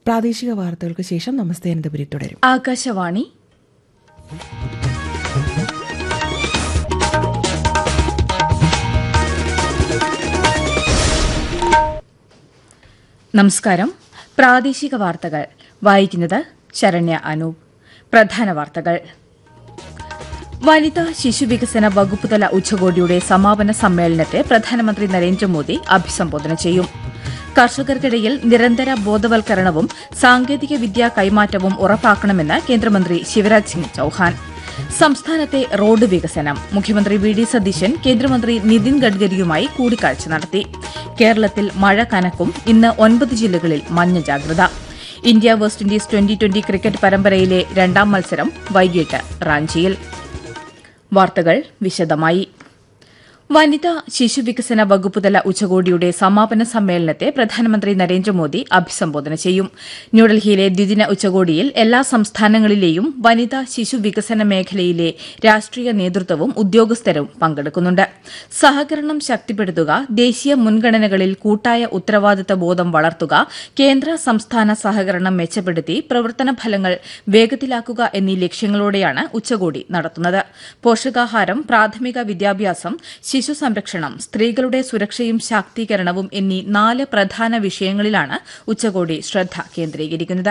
പ്രാദേശിക വാർത്തകൾക്ക് ശേഷം നമസ്തേ അനന്തപുരി തുടരും ആകാശവാണി നമസ്കാരം പ്രാദേശിക വാർത്തകൾ വായിക്കുന്നത് ശരണ്യ അനൂപ് പ്രധാന വാർത്തകൾ വനിതാ ശിശുവികസന വകുപ്പുതല ഉച്ചകോടിയുടെ സമാപന സമ്മേളനത്തെ പ്രധാനമന്ത്രി നരേന്ദ്രമോദി അഭിസംബോധന ചെയ്യും കർഷകർക്കിടയിൽ നിരന്തര ബോധവൽക്കരണവും സാങ്കേതിക വിദ്യാ കൈമാറ്റവും ഉറപ്പാക്കണമെന്ന് കേന്ദ്രമന്ത്രി ശിവരാജ് സിംഗ് ചൌഹാൻ സംസ്ഥാനത്തെ റോഡ് വികസനം മുഖ്യമന്ത്രി വി ഡി സതീശൻ കേന്ദ്രമന്ത്രി നിതിൻ ഗഡ്കരിയുമായി കൂടിക്കാഴ്ച നടത്തി കേരളത്തിൽ മഴ കനക്കും ഇന്ന് ഒൻപത് ജില്ലകളിൽ മഞ്ഞ ജാഗ്രത India West Indies twenty twenty cricket പരമ്പരയിലെ രണ്ടാം മത്സരം വൈകിട്ട് റാഞ്ചിയിൽ വാർത്തകൾ വിശദമായി വനിതാ ശിശുവികസന വകുപ്പുതല ഉച്ചകോടിയുടെ സമാപന സമ്മേളനത്തെ പ്രധാനമന്ത്രി നരേന്ദ്രമോദി അഭിസംബോധന ചെയ്യും ന്യൂഡൽഹിയിലെ ദ്വിദിന ഉച്ചകോടിയിൽ എല്ലാ സംസ്ഥാനങ്ങളിലെയും വനിതാ ശിശു വികസന മേഖലയിലെ രാഷ്ട്രീയ നേതൃത്വവും ഉദ്യോഗസ്ഥരും പങ്കെടുക്കുന്നുണ്ട് സഹകരണം ശക്തിപ്പെടുത്തുക ദേശീയ മുൻഗണനകളിൽ കൂട്ടായ ഉത്തരവാദിത്ത ബോധം വളർത്തുക കേന്ദ്ര സംസ്ഥാന സഹകരണം മെച്ചപ്പെടുത്തി പ്രവർത്തന ഫലങ്ങൾ വേഗത്തിലാക്കുക എന്നീ ലക്ഷ്യങ്ങളോടെയാണ് ഉച്ചകോടി നടത്തുന്നത് പോഷകാഹാരം പ്രാഥമിക വിദ്യാഭ്യാസം ശിശു സംരക്ഷണം സ്ത്രീകളുടെ സുരക്ഷയും ശാക്തീകരണവും എന്നീ നാല് പ്രധാന വിഷയങ്ങളിലാണ് ഉച്ചകോടി ശ്രദ്ധ കേന്ദ്രീകരിക്കുന്നത്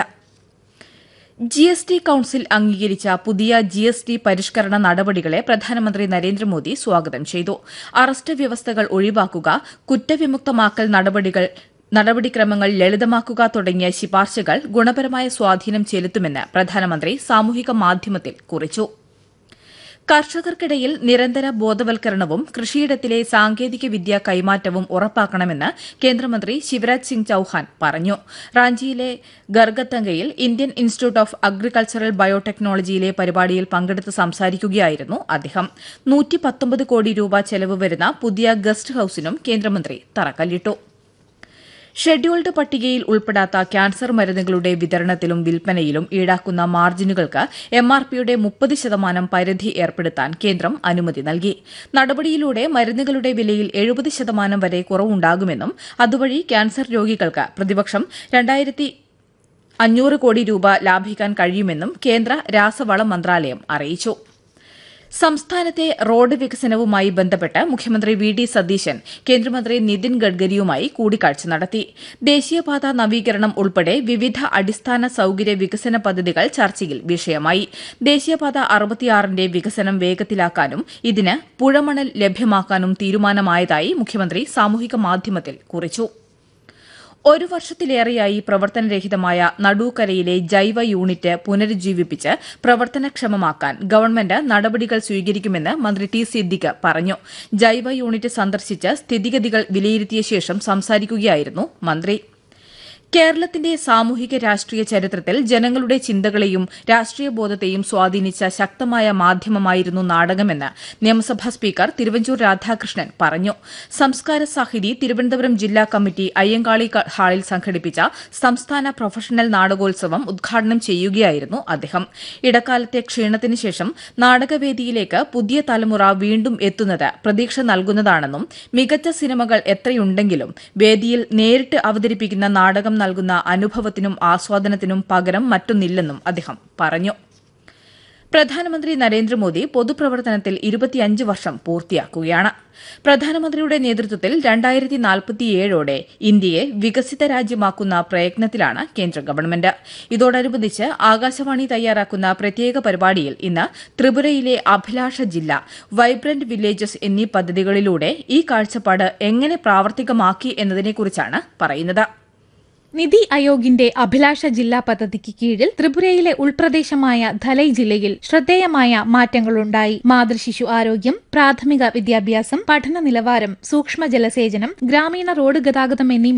ജി എസ് ടി കൌൺസിൽ അംഗീകരിച്ച പുതിയ ജി എസ് ടി പരിഷ്കരണ നടപടികളെ പ്രധാനമന്ത്രി നരേന്ദ്രമോദി സ്വാഗതം ചെയ്തു അറസ്റ്റ് വ്യവസ്ഥകൾ ഒഴിവാക്കുക കുറ്റവിമുക്തമാക്കൽ നടപടികൾ നടപടിക്രമങ്ങൾ ലളിതമാക്കുക തുടങ്ങിയ ശിപാർശകൾ ഗുണപരമായ സ്വാധീനം ചെലുത്തുമെന്ന് പ്രധാനമന്ത്രി സാമൂഹിക മാധ്യമത്തിൽ കുറിച്ചു കർഷകർക്കിടയിൽ നിരന്തര ബോധവൽക്കരണവും കൃഷിയിടത്തിലെ സാങ്കേതിക വിദ്യ കൈമാറ്റവും ഉറപ്പാക്കണമെന്ന് കേന്ദ്രമന്ത്രി ശിവരാജ് സിംഗ് ചൌഹാൻ പറഞ്ഞു റാഞ്ചിയിലെ ഗർഗത്തങ്കയിൽ ഇന്ത്യൻ ഇൻസ്റ്റിറ്റ്യൂട്ട് ഓഫ് അഗ്രികൾച്ചറൽ ബയോടെക്നോളജിയിലെ പരിപാടിയിൽ പങ്കെടുത്ത് സംസാരിക്കുകയായിരുന്നു അദ്ദേഹം കോടി രൂപ ചെലവ് വരുന്ന പുതിയ ഗസ്റ്റ് ഹൌസിനും കേന്ദ്രമന്ത്രി തറക്കല്ലിട്ടു ഷെഡ്യൂൾഡ് പട്ടികയിൽ ഉൾപ്പെടാത്ത ക്യാൻസർ മരുന്നുകളുടെ വിതരണത്തിലും വിൽപ്പനയിലും ഈടാക്കുന്ന മാർജിനുകൾക്ക് എം ആർ പിയുടെ മുപ്പത് ശതമാനം പരിധി ഏർപ്പെടുത്താൻ കേന്ദ്രം അനുമതി നൽകി നടപടിയിലൂടെ മരുന്നുകളുടെ വിലയിൽ എഴുപത് ശതമാനം വരെ കുറവുണ്ടാകുമെന്നും അതുവഴി ക്യാൻസർ രോഗികൾക്ക് പ്രതിവർഷം രണ്ടായിരത്തി അഞ്ഞൂറ് കോടി രൂപ ലാഭിക്കാൻ കഴിയുമെന്നും കേന്ദ്ര രാസവള മന്ത്രാലയം അറിയിച്ചു സംസ്ഥാനത്തെ റോഡ് വികസനവുമായി ബന്ധപ്പെട്ട് മുഖ്യമന്ത്രി വി ഡി സതീശൻ കേന്ദ്രമന്ത്രി നിതിൻ ഗഡ്കരിയുമായി കൂടിക്കാഴ്ച നടത്തി ദേശീയപാത നവീകരണം ഉൾപ്പെടെ വിവിധ അടിസ്ഥാന സൌകര്യ വികസന പദ്ധതികൾ ചർച്ചയിൽ വിഷയമായി ദേശീയപാത അറുപത്തിയാറിന്റെ വികസനം വേഗത്തിലാക്കാനും ഇതിന് പുഴമണൽ ലഭ്യമാക്കാനും തീരുമാനമായതായി മുഖ്യമന്ത്രി സാമൂഹിക മാധ്യമത്തിൽ കുറിച്ചു ഒരു വർഷത്തിലേറെയായി പ്രവർത്തനരഹിതമായ നടൂക്കരയിലെ ജൈവ യൂണിറ്റ് പുനരുജ്ജീവിപ്പിച്ച് പ്രവർത്തനക്ഷമമാക്കാൻ ഗവൺമെന്റ് നടപടികൾ സ്വീകരിക്കുമെന്ന് മന്ത്രി ടി സിദ്ദിഖ് പറഞ്ഞു ജൈവ യൂണിറ്റ് സന്ദർശിച്ച് സ്ഥിതിഗതികൾ വിലയിരുത്തിയ ശേഷം സംസാരിക്കുകയായിരുന്നു മന്ത്രി കേരളത്തിന്റെ സാമൂഹിക രാഷ്ട്രീയ ചരിത്രത്തിൽ ജനങ്ങളുടെ ചിന്തകളെയും രാഷ്ട്രീയ ബോധത്തെയും സ്വാധീനിച്ച ശക്തമായ മാധ്യമമായിരുന്നു നാടകമെന്ന് നിയമസഭാ സ്പീക്കർ തിരുവഞ്ചൂർ രാധാകൃഷ്ണൻ പറഞ്ഞു സംസ്കാര സാഹിതി തിരുവനന്തപുരം ജില്ലാ കമ്മിറ്റി അയ്യങ്കാളി ഹാളിൽ സംഘടിപ്പിച്ച സംസ്ഥാന പ്രൊഫഷണൽ നാടകോത്സവം ഉദ്ഘാടനം ചെയ്യുകയായിരുന്നു അദ്ദേഹം ഇടക്കാലത്തെ ക്ഷീണത്തിന് ശേഷം നാടകവേദിയിലേക്ക് പുതിയ തലമുറ വീണ്ടും എത്തുന്നത് പ്രതീക്ഷ നൽകുന്നതാണെന്നും മികച്ച സിനിമകൾ എത്രയുണ്ടെങ്കിലും വേദിയിൽ നേരിട്ട് അവതരിപ്പിക്കുന്ന നാടകം നൽകുന്ന അനുഭവത്തിനും ആസ്വാദനത്തിനും പകരം മറ്റൊന്നില്ലെന്നും അദ്ദേഹം പറഞ്ഞു പ്രധാനമന്ത്രി നരേന്ദ്രമോദി പൊതുപ്രവർത്തനത്തിൽ ഇരുപത്തിയഞ്ച് വർഷം പൂർത്തിയാക്കുകയാണ് പ്രധാനമന്ത്രിയുടെ നേതൃത്വത്തിൽ രണ്ടായിരത്തി നാൽപ്പത്തിയേഴോടെ ഇന്ത്യയെ വികസിത രാജ്യമാക്കുന്ന പ്രയത്നത്തിലാണ് കേന്ദ്ര ഗവൺമെന്റ് ഇതോടനുബന്ധിച്ച് ആകാശവാണി തയ്യാറാക്കുന്ന പ്രത്യേക പരിപാടിയിൽ ഇന്ന് ത്രിപുരയിലെ അഭിലാഷ ജില്ല വൈബ്രന്റ് വില്ലേജസ് എന്നീ പദ്ധതികളിലൂടെ ഈ കാഴ്ചപ്പാട് എങ്ങനെ പ്രാവർത്തികമാക്കി എന്നതിനെക്കുറിച്ചാണ് പറയുന്നത് നിതി ആയോഗിന്റെ അഭിലാഷ ജില്ലാ പദ്ധതിക്ക് കീഴിൽ ത്രിപുരയിലെ ഉൾപ്രദേശമായ ധലൈ ജില്ലയിൽ ശ്രദ്ധേയമായ മാറ്റങ്ങളുണ്ടായി മാതൃശിശു ആരോഗ്യം പ്രാഥമിക വിദ്യാഭ്യാസം പഠന നിലവാരം സൂക്ഷ്മ ജലസേചനം ഗ്രാമീണ റോഡ് ഗതാഗതം എന്നീ